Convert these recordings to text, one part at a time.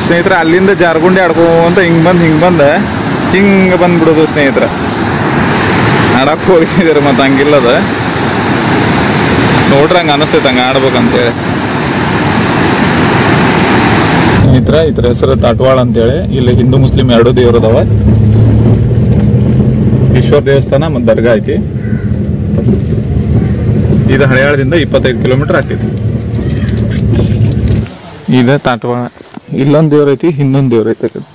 ಸ್ನೇಹಿತರೆ ಅಲ್ಲಿಂದ ಜಾರ್ಗುಂಡಿ ಆಡ್ಕೊಂತ ಹಿಂಗ್ ಬಂದ್ ಹಿಂಗ್ ಬಂದ ಹಿಂಗ ಬಂದ್ಬಿಡೋದು ಸ್ನೇಹಿತರ ಆಡಕ್ ಹೋಗಿದ್ದೀರ ಮತ್ತೆ ಹಂಗಿಲ್ಲದ ನೋಡ್ರಿ ಹಂಗ ಅನಸ್ತೈತೆ ಹಂಗ ಆಡ್ಬೇಕಂತೇಳಿ ಸ್ನೇಹಿತರ ಇದ್ರ ಹೆಸರು ತಾಟ್ವಾಳ ಅಂತೇಳಿ ಇಲ್ಲಿ ಹಿಂದೂ ಮುಸ್ಲಿಂ ಎರಡು ದೇವ್ರು ಅದಾವ ಈಶ್ವರ ದೇವಸ್ಥಾನ ಮತ್ತು ದರ್ಗಾ ಐತಿ ಇದು ಹಳೆಯಾಳದಿಂದ ಇಪ್ಪತ್ತೈದು ಕಿಲೋಮೀಟರ್ ಆಗ್ತೈತಿ ಇದೆ ತಾಟ್ವಾಳ ಇಲ್ಲೊಂದು ದೇವ್ರ ಐತಿ ಹಿಂದೊಂದು ದೇವ್ರ ಐತಿ ಆ ಕಡೆ.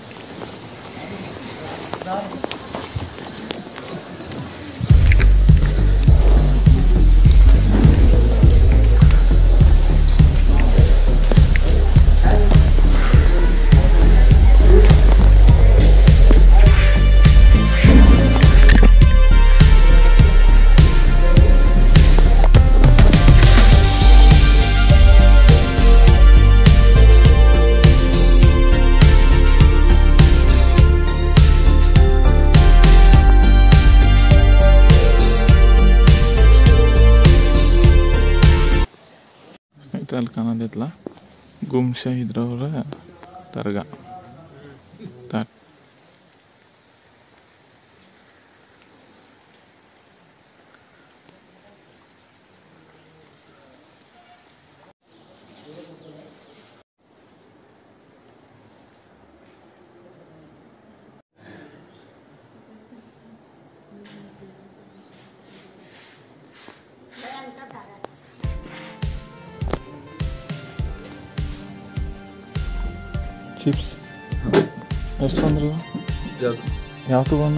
ಸ್ನೇಹಿತರೆ ಅಲ್ಲಿ ಕಾಣೋದಿತ್ತಲ್ಲ ಗುಮ್ಶ ಇದ್ರವ್ರ ದರ್ಗಾ ತಾಟ್ ಚಿಪ್ಸ್ ಎಷ್ಟು ಬಂದ್ರಿ ಯಾವ ತಗೊಂಡ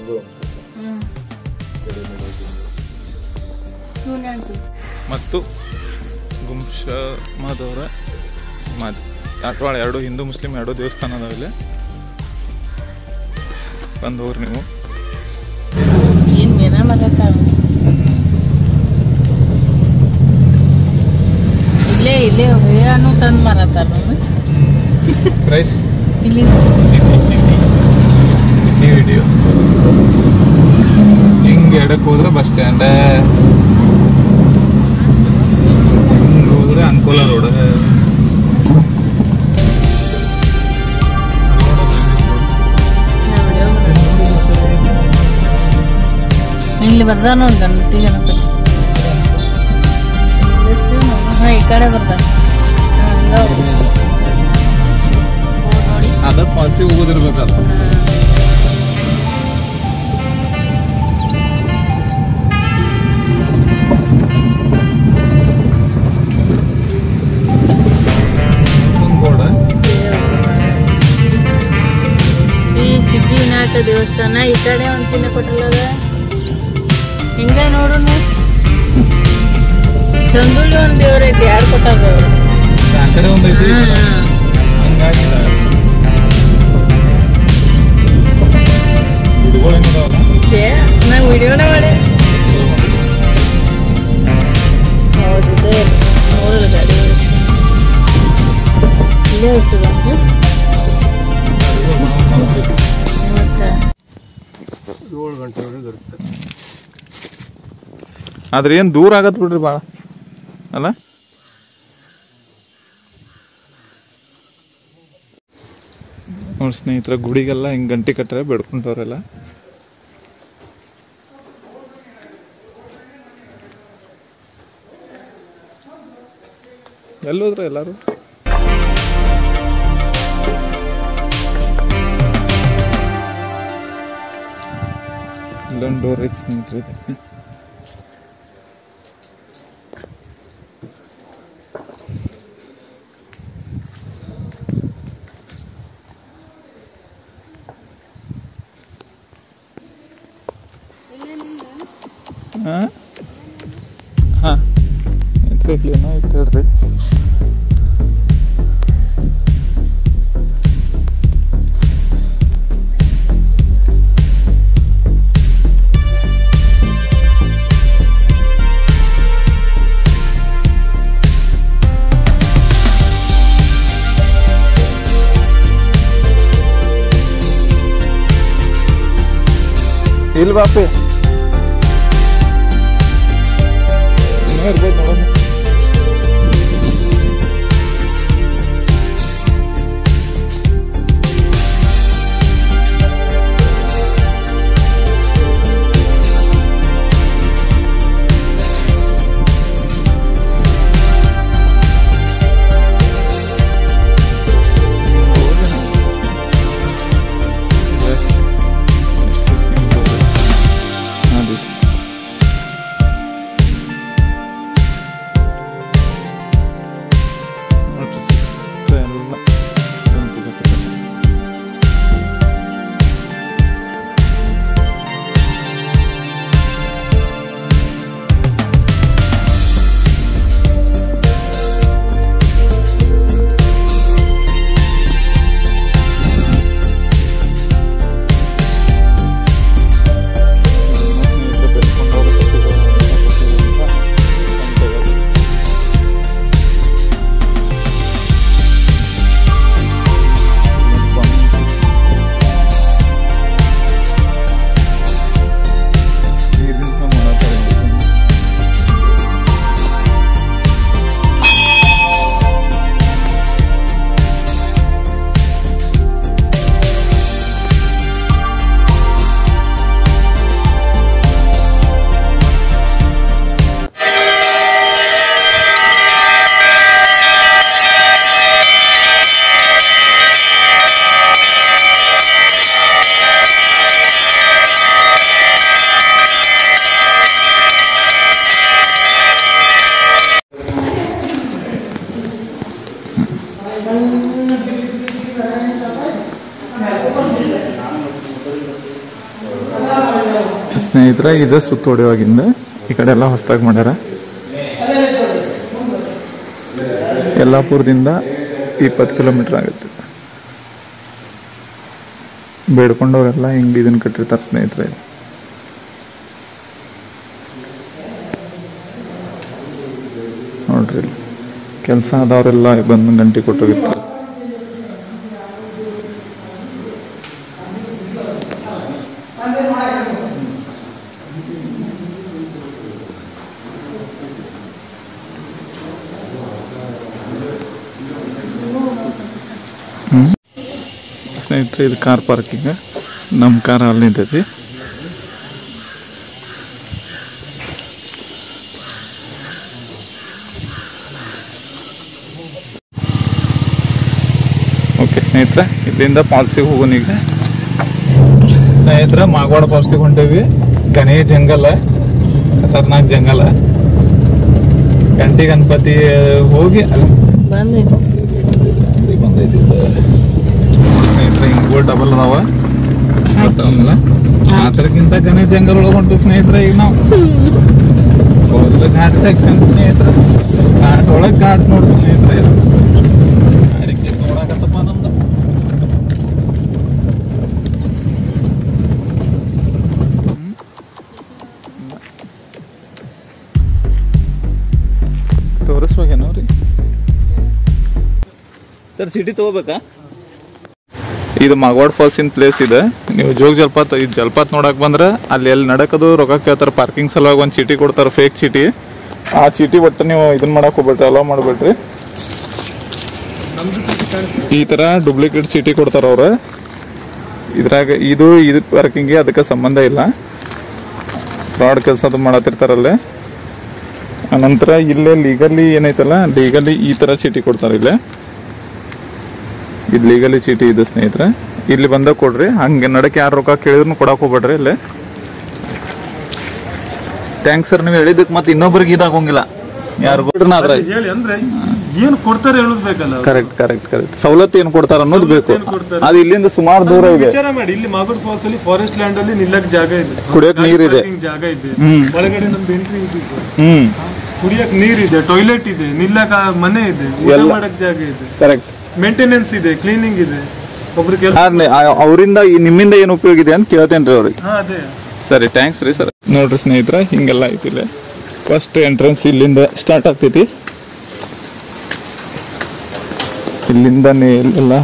ಮತ್ತು ಗುಂಶ ಮಾದವರ ಸಮಾಧಿ ತಾಟ್ವಾಳ ಎರಡು ಹಿಂದೂ ಮುಸ್ಲಿಂ ಎರಡು ದೇವಸ್ಥಾನ ಅದಾವ ಇಲ್ಲಿ ಬಂದು ಹೋಗ್ರಿ ನೀವು ಏನ್ ಮೇನ ಮಾಡತ್ತಾಳ ಇಲ್ಲೇ ಇಲ್ಲೇ ಹೊಯ್ಯಾನು ತಂದ್ ಮಾರತ್ತಾರ ಪ್ರೈಸ್ ಇಲ್ಲಿ ಸಿಟಿ ಸಿಟಿ ಸಿಟಿ ವಿಡಿಯೋ ಹಿಂಗೆ ಎಡಕ್ಕೆ ಹೋದ್ರೆ ಬಸ್ ಸ್ಟ್ಯಾಂಡ್ ಹಿಂಗೆ ಹೋದ್ರೆ ಅಂಕೋಲ ರೋಡ್ ಇಲ್ಲಿ ಬರ್ದಾನ ಒಂದು ಗಣಪತಿ ಗಣಪತಿ ಹಾ ಈ ಕಡೆ ಬರ್ದಾನ ಹಾ, ಹಂಗ ಹೋಗು. ಹೋಗ್ ನೋಡಿ ಅದ ಪಾಲ್ಸಿ ಹೋಗೋದಿರ್ಬೇಕಲ್ಲ ಬೋರ್ಡ್ ಶ್ರೀ ಸಿದ್ಧಿವಿನಾಯಕ ದೇವಸ್ಥಾನ ಈ ಕಡೆ ಒಂದು ಚಿನ್ನ ಕೊಟ್ಟಲ್ಲದ ಹಿಂಗ ನೋಡು ನೀವು ಚಂದುಳ್ಳಿ ಒಂದು ದೇವ್ರ ಐತಿ ಯಾರು ಕೊಟ್ಟಾರ ಆ ಕಡೆ ಒಂದು ಐತಿ ಹಂಗಾಗಿ ಗುಡಿಗಳು ಹೆಂಗದಾವಲ್ಲ ನಾ ವಿಡಿಯೋನ ಮಾಡಿ ಹೌದು ಇದೆ ನೋಡಲ್ಲ ಗಾಡಿ ಇಲ್ಲೇ ಹೋಗ್ತದ ಮತ್ತೆ ಏಳು ಗಂಟೆವರೆಗೆ ಇರುತ್ತೆ ಆದ್ರೆ ಏನ್ ದೂರ ಆಗತ್ ಬಿಡ್ರಿ ಭಾಳ ಅಲ್ಲ ನೋಡಿ ಸ್ನೇಹಿತರ ಗುಡಿಗೆಲ್ಲ ಹಿಂಗ್ ಗಂಟೆ ಕಟ್ಟರೆ ಬೆಡ್ಕೊಂಡವ್ರೆಲ್ಲ ಎಲ್ಲೋದ್ರ ಎಲ್ಲಾರು ಇಲ್ಲೊಂದು ಡೋರ್ ಐತಿ ಸ್ನೇಹಿತರೆ ಇದೆ ಹಾ ಹಾ ಸ್ನೇಹಿತರೆ ಇಲ್ಲಿ ಏನೋ ಐತೆ ಹೇಳ್ರಿ ಇಲ್ಲಿ ಬಾಪಿ ಇನ್ನೂ ಇರ್ಬೋದು ನೋಡೋಣ ಸ್ನೇಹಿತರೆ ಇದು ಸುತ್ತೋಡಿವಾಗಿಂದ ಈ ಕಡೆ ಎಲ್ಲ ಹೊಸದಾಗಿ ಮಾಡ್ಯಾರ ಯಲ್ಲಾಪುರದಿಂದ ಇಪ್ಪತ್ತು ಕಿಲೋಮೀಟರ್ ಆಗುತ್ತೆ ಬೇಡ್ಕೊಂಡವರೆಲ್ಲ ಹಿಂಗೆ ಇದನ್ನ ಕಟ್ಟಿರ್ತಾರೆ ಸ್ನೇಹಿತರೆ ನೋಡ್ರಿ ಕೆಲಸ ಆದವರೆಲ್ಲ ಬಂದು ಗಂಟೆ ಕೊಟ್ಟೋಗಿರ್ತಾರೆ ಸ್ನೇಹಿತರೆ ಇದು ಕಾರ್ ಪಾರ್ಕಿಂಗ್ ನಮ್ಮ ಕಾರ್ ಅಲ್ಲಿ ನಿಂತೈತಿ ಓಕೆ ಸ್ನೇಹಿತರೆ ಇಲ್ಲಿಂದ ಪಾಲ್ಸಿಗೆ ಹೋಗೋಣ ಈಗ ಸ್ನೇಹಿತರೆ ಮಾಗವಾಡ ಪಾಲ್ಸಿಗೆ ಹೊಂಟೇವಿ ಗಣೇ ಜಂಗಲ ಖತರ್ನಾಕ್ ಜಂಗಲ ಗಂಟಿ ಗಣಪತಿ ಹೋಗಿ ಅಲ್ಲಿ ಬಂದು ಇಲ್ಲಿ ಬಂದೈತಿ ಇದು. ಸ್ನೇಹಿತರೆ ಹಿಂಗ್ ಬೋರ್ಡ್ ಡಬಲ್ ಅದಾವ ಗೊತ್ತಾವಲ್ಲ ಅದಕ್ಕಿಂತ ಗಣೇಶ ಜಂಗಲ್ ಒಳಗೆ ಹೊಂಟು ಸ್ನೇಹಿತರೆ ಈಗ ನಾವು ಫುಲ್ ಘಾಟ್ ಸೆಕ್ಷನ್ ಸ್ನೇಹಿತರೆ ಘಾಟ್ ಒಳಗೆ ಘಾಟ್ ನೋಡಿ ಸ್ನೇಹಿತರೆ ಇದು. ಗಾಡಿಗೆ ನೋಡಕತ್ತಪ್ಪ ನಮ್ದು ತೋರಿಸ್ಬೇಕೇನೋ ರೀ ಸರ್ ಸಿಟಿ ತಗೋಬೇಕಾ ಇದು ಮಗವಾಡ್ ಫಾಲ್ಸ್ ಇನ್ ಪ್ಲೇಸ್ ಇದೆ ನೀವು ಜೋಗ ಜಲಪಾತ ಇದು ಜಲಪಾತ ನೋಡಕ್ ಬಂದ್ರೆ ಅಲ್ಲಿ ಎಲ್ಲಿ ನಡಕದು ರೊಕ್ಕ ಕೇಳ್ತಾರೆ ಪಾರ್ಕಿಂಗ್ ಸಲುವಾಗಿ ಒಂದು ಚೀಟಿ ಕೊಡ್ತಾರೆ ಫೇಕ್ ಚೀಟಿ ಆ ಚೀಟಿ ಒಟ್ಟು ನೀವು ಇದನ್ನ ಮಾಡಕ್ ಹೋಗ್ಬೇಡ್ರಿ ಅಲೋ ಮಾಡ್ಬೇಡ್ರಿ ಈ ತರ ಡೂಪ್ಲಿಕೇಟ್ ಚೀಟಿ ಕೊಡ್ತಾರ ಅವ್ರು ಇದ್ರಾಗ ಇದು ಇದು ಪಾರ್ಕಿಂಗ್ಗೆ ಅದಕ್ಕೆ ಸಂಬಂಧ ಇಲ್ಲ ಫ್ರಾಡ್ ಕೆಲಸ ಅದು ಮಾಡತ್ತಿರ್ತಾರಲ್ಲೇ ಅನಂತರ ಇಲ್ಲೇ ಲೀಗಲಿ ಏನೈತಲ್ಲ ಲೀಗಲಿ ಈ ತರ ಚೀಟಿ ಕೊಡ್ತಾರೆ ಇಲ್ಲೇ ಇದು ಲೀಗಲಿ ಚೀಟಿ ಇದೆ ಸ್ನೇಹಿತರೆ ಇಲ್ಲಿ ಬಂದ ಕೊಡ್ರಿ ಹಂಗೆ ನಡಕ್ಕೆ ಯಾರು ರೊಕ್ಕ ಕೇಳಿದ್ರು ಕೊಡಕ್ ಹೋಗ್ಬೇಡ್ರಿ ಇಲ್ಲಿ ಥ್ಯಾಂಕ್ಸ್ ಸರ್ ನೀವು ಹೇಳಿದ್ದಕ್ಕೆ ಮತ್ತೆ ಇನ್ನೊಬ್ರಿಗೆ ಇದಾಗೋಂಗಿಲ್ಲ ಯಾರು ಅದ್ರ ಹೇಳಿ ಅಂದ್ರೆ ಏನು ಕೊಡ್ತಾರೆ ಹೇಳೋದು ಬೇಕಲ್ಲ ಅವ್ರು. ಕರೆಕ್ಟ್ ಕರೆಕ್ಟ್ ಕರೆಕ್ಟ್ ಸವಲತ್ತು ಏನ್ ಕೊಡ್ತಾರ ಅನ್ನೋದು ಬೇಕು ಏನ್ ಕೊಡ್ತಾರೆ? ಅದು ಇಲ್ಲಿಂದ ಸುಮಾರು ದೂರ ಇದೆ ವಿಚಾರ ಮಾಡಿ ಇಲ್ಲಿ ಮಾಗೂರ್ ಫಾಲ್ಸ್ ಅಲ್ಲಿ ಫಾರೆಸ್ಟ್ ಲ್ಯಾಂಡ್ ಅಲ್ಲಿ ನಿಲ್ಲಕ್ ಜಾಗ ಇದೆ ಕುಡಿಯಕ್ ನೀರಿದೆ. Parking ಜಾಗ ಇದೆ ಹ್ಮ್. ಒಳಗಡೆ ನಮ್ದು ಎಂಟ್ರಿ ಇದೆ ಹ್ಮ್ ಕುಡಿಯಕ್ ನೀರ್ ಇದೆ ಟಾಯ್ಲೆಟ್ ಇದೆ ನಿಲ್ಲಕ್ ಆ ಮನೆ ಇದೆ ಊಟ ಎಲ್ಲ. ಮಾಡಕ್ ಜಾಗ ಇದೆ ಕರೆಕ್ಟ್ ಮೇಂಟೆನೆನ್ಸ್ ಇದೆ ಕ್ಲೀನಿಂಗ್ ಇದೆ ಒಬ್ರು ಕೆಲಸ ಅವರಿಂದ ನಿಮ್ಮಿಂದ ಏನು ಉಪಯೋಗ ಇದೆ ಅಂತ ಕೇಳ್ತೇನ್ರಿ ಅವ್ರಿಗೆ ಹಾ ಅದೇ ಸರಿ ಥ್ಯಾಂಕ್ಸ್ ರೀ ಸರ್ ನೋಡ್ರಿ ಸ್ನೇಹಿತರೆ ಹಿಂಗೆಲ್ಲ ಐತಿ ಇಲ್ಲಿ ಫಸ್ಟ್ ಎಂಟ್ರೆನ್ಸ್ ಇಲ್ಲಿಂದ ಸ್ಟಾರ್ಟ್ ಆಗ್ತೈತಿ ಇಲ್ಲಿಂದನೇ ಎಲ್ಲ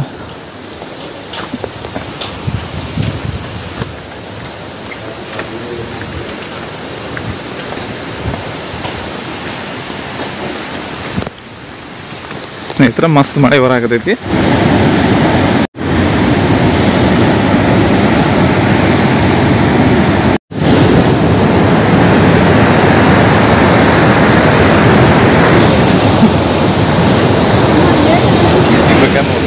ಸ್ನೇಹಿತರೆ ಮಸ್ತ್ ಮಳೆ ಬರಾಕತೈತಿ ಬೇಕಾದ್ರೆ ನೋಡಿ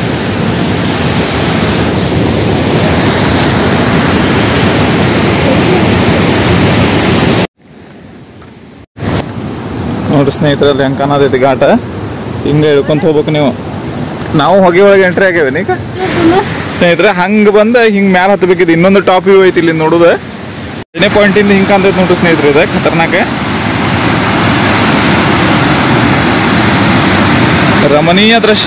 ನೋಡ್ರಿ ಸ್ನೇಹಿತರಲ್ಲಿ ಹೆಂಗೆ ಕಾಣತೈತಿ ಘಾಟ ಹಿಂಗೆ ಹೇಳ್ಕೊಂತ ಹೋಗ್ಬೇಕು ನೀವು ನಾವು ಹೊಗೆ ಒಳಗೆ ಎಂಟ್ರಿ ಆಗ್ಯಾವೇನಿ ಈಗ ಸ್ನೇಹಿತರೆ ಹಂಗೆ ಬಂದ ಹಿಂಗೆ ಮ್ಯಾಲ ಹತ್ತಬೇಕಿದೆ ಇನ್ನೊಂದು ಟಾಪ್ ವ್ಯೂ ಐತಿ ಇಲ್ಲಿ ನೋಡುದು ಎರಡನೇ ಪಾಯಿಂಟಿಂದ ಹಿಂಗೆ ಕಾಣ್ತೈತಿ ನೋಡ್ರಿ ಸ್ನೇಹಿತರೆ ಇದೆ ಖತರ್ನಾಕ ರಮಣೀಯ ದೃಶ್ಯ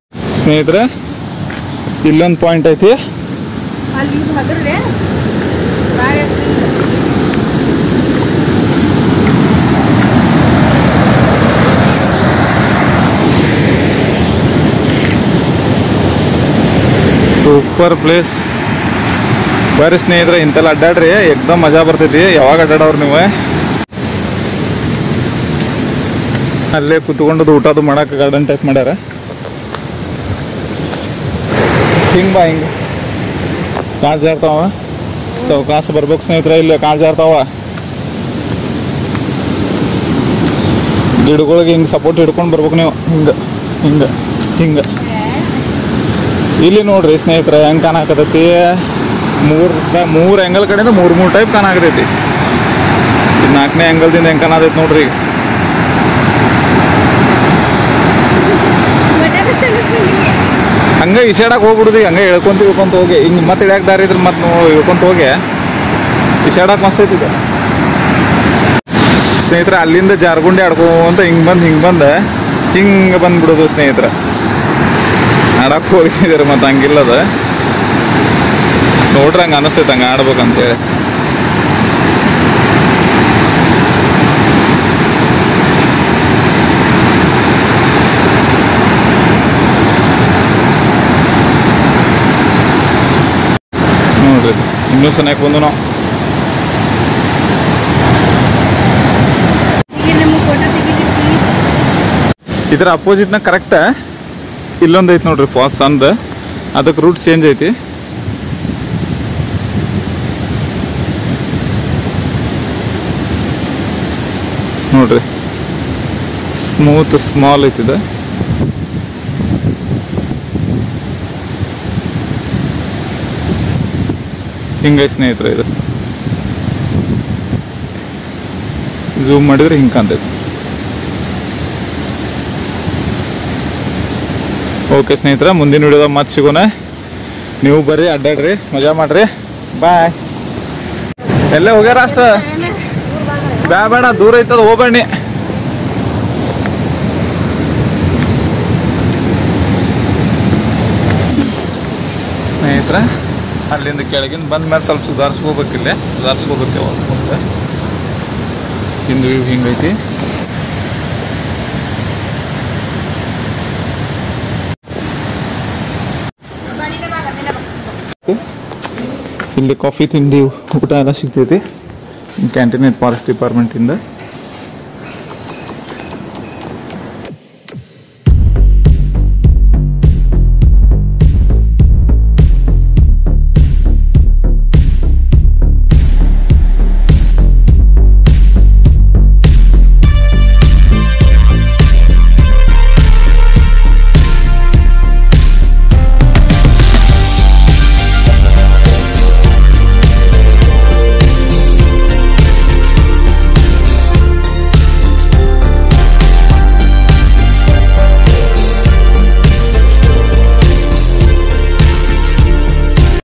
ಸ್ನೇಹಿತರೆ ಇಲ್ಲೊಂದು ಪಾಯಿಂಟ್ ಐತಿ ಅಲ್ಲಿ ಹಗರ್ರೆ ಸೂಪರ್ ಪ್ಲೇಸ್ ಬರ್ರಿ ಸ್ನೇಹಿತರೆ ಇಂತೆಲ್ಲ ಅಡ್ಡಾಡ್ರಿ ಎಕ್ದಮ್ ಮಜಾ ಬರ್ತೈತಿ ಯಾವಾಗ ಅಡ್ಡಾಡವ್ರು ನೀವು ಅಲ್ಲೇ ಕುತ್ಕೊಂಡು ಊಟದು ಮಾಡಕ್ಕೆ ಗಾರ್ಡನ್ ಟೈಪ್ ಮಾಡ್ಯಾರ ಹಿಂಗ್ ಬಾ ಹಿಂಗ ಕಾಲ್ ಜಾರ್ತಾವ ಸಾವಕಾಶ ಬರ್ಬೇಕು ಸ್ನೇಹಿತರೆ ಇಲ್ಲಿ ಕಾಲ್ ಜಾರ್ತಾವ ಗಿಡಗಳಿಗೆ ಹಿಂಗೆ ಸಪೋರ್ಟ್ ಹಿಡ್ಕೊಂಡು ಬರ್ಬೇಕು ನೀವು ಹಿಂಗೆ ಹಿಂಗೆ ಹಿಂಗೆ ಇಲ್ಲಿ ನೋಡ್ರಿ ಸ್ನೇಹಿತರೆ ಹೆಂಗೆ ಕಾಣಕತ್ತೈತಿ ಮೂರ್ ಮೂರ್ ಆ್ಯಂಗಲ್ ಕಡೆಯಿಂದ ಮೂರ್ ಮೂರ್ ಟೈಪ್ ಕಾಣಕತೈತಿ ಇದು ನಾಲ್ಕನೇ ಆ್ಯಂಗಲ್ದಿಂದ ಹೆಂಗೆ ಕಾಣತೈತಿ ನೋಡ್ರಿ ಹಂಗೆ ಇಶಾಡಕ್ಕೆ ಹೋಗ್ಬಿಡುದು ಹಂಗೆ ಇಳ್ಕೊಂತ ಇಳ್ಕೊಂತ ಹೋಗಿ ಹಿಂಗೆ ಮತ್ತೆ ಇಳ್ಯಾಕ ದಾರಿ ಇದ್ರೆ ಮತ್ತೆ ನೋ ಇಳ್ಕೊಂತ ಹೋಗಿ ಇಶಾಡಕ್ಕೆ ಮಸ್ತ್ ಐತಿ ಇದು ಸ್ನೇಹಿತರೆ ಅಲ್ಲಿಂದ ಜಾರ್ಗುಂಡಿ ಆಡ್ಕೊಂತ ಹಿಂಗೆ ಬಂದು ಹಿಂಗೆ ಬಂದು ಹಿಂಗೆ ಬಂದ್ಬಿಡೋದು ಸ್ನೇಹಿತರೆ ಆಡಕ್ಕೆ ಹೋಗಿದ್ದಾರೆ ಮತ್ತೆ ಹಂಗಿಲ್ಲದ ನೋಡ್ರಿ ಹಂಗೆ ಅನಿಸ್ತೈತೆ ಹಂಗೆ ಆಡ್ಬೇಕಂತೇಳಿ ನೋಡ್ರಿ ಇನ್ನೂ ಚೆನ್ನಾಗಿ ಬಂದು ನಾವು ಇದರ ಅಪೋಸಿಟ್ನ ಕರೆಕ್ಟ್ ಇಲ್ಲೊಂದು ಐತಿ ನೋಡ್ರಿ ಫಾಲ್ಸ್ ಅಂದ ಅದಕ್ಕೆ ರೂಟ್ ಚೇಂಜ್ ಐತಿ ನೋಡ್ರಿ ಸ್ಮೂತ್ ಸ್ಮಾಲ್ ಐತಿದ ಹಿಂಗೈ ಸ್ನೇಹಿತರೆ ಇದು ಝೂಮ್ ಮಾಡಿದ್ರೆ ಹಿಂಗೆ ಕಾಣ್ತೈತಿ ಓಕೆ ಸ್ನೇಹಿತರೆ ಮುಂದಿನ ವಿಡಿಯೋದಾಗ ಮತ್ತೆ ಸಿಗೋಣ ನೀವು ಬರ್ರಿ ಅಡ್ಡಾಡ್ರಿ ಮಜಾ ಮಾಡ್ರಿ ಬಾಯ್ ಎಲ್ಲೇ ಹೋಗ್ಯಾರ ಅಷ್ಟ ಬ್ಯಾ ಬೇಡ ದೂರ ಐತದ ಹೋಗ್ಬೇಡಿ ಸ್ನೇಹಿತರೆ ಅಲ್ಲಿಂದ ಕೆಳಗಿಂದ ಬಂದ ಮೇಲೆ ಸ್ವಲ್ಪ ಸುಧಾರಿಸ್ಕೋಬೇಕಿಲ್ಲ ಸುಧಾರಿಸ್ಕೋಬೇಕು ಯಾವಾಗ ಮುಂದೆ ಹಿಂದು ವ್ಯೂ ಹಿಂಗೈತಿ ಇಲ್ಲಿ ಕಾಫಿ ತಿಂಡಿ ಊಟ ಎಲ್ಲ ಸಿಗ್ತೈತಿ ಕ್ಯಾಂಟೀನ್ ಐತೆ ಫಾರೆಸ್ಟ್ ಡಿಪಾರ್ಟ್ಮೆಂಟಿಂದ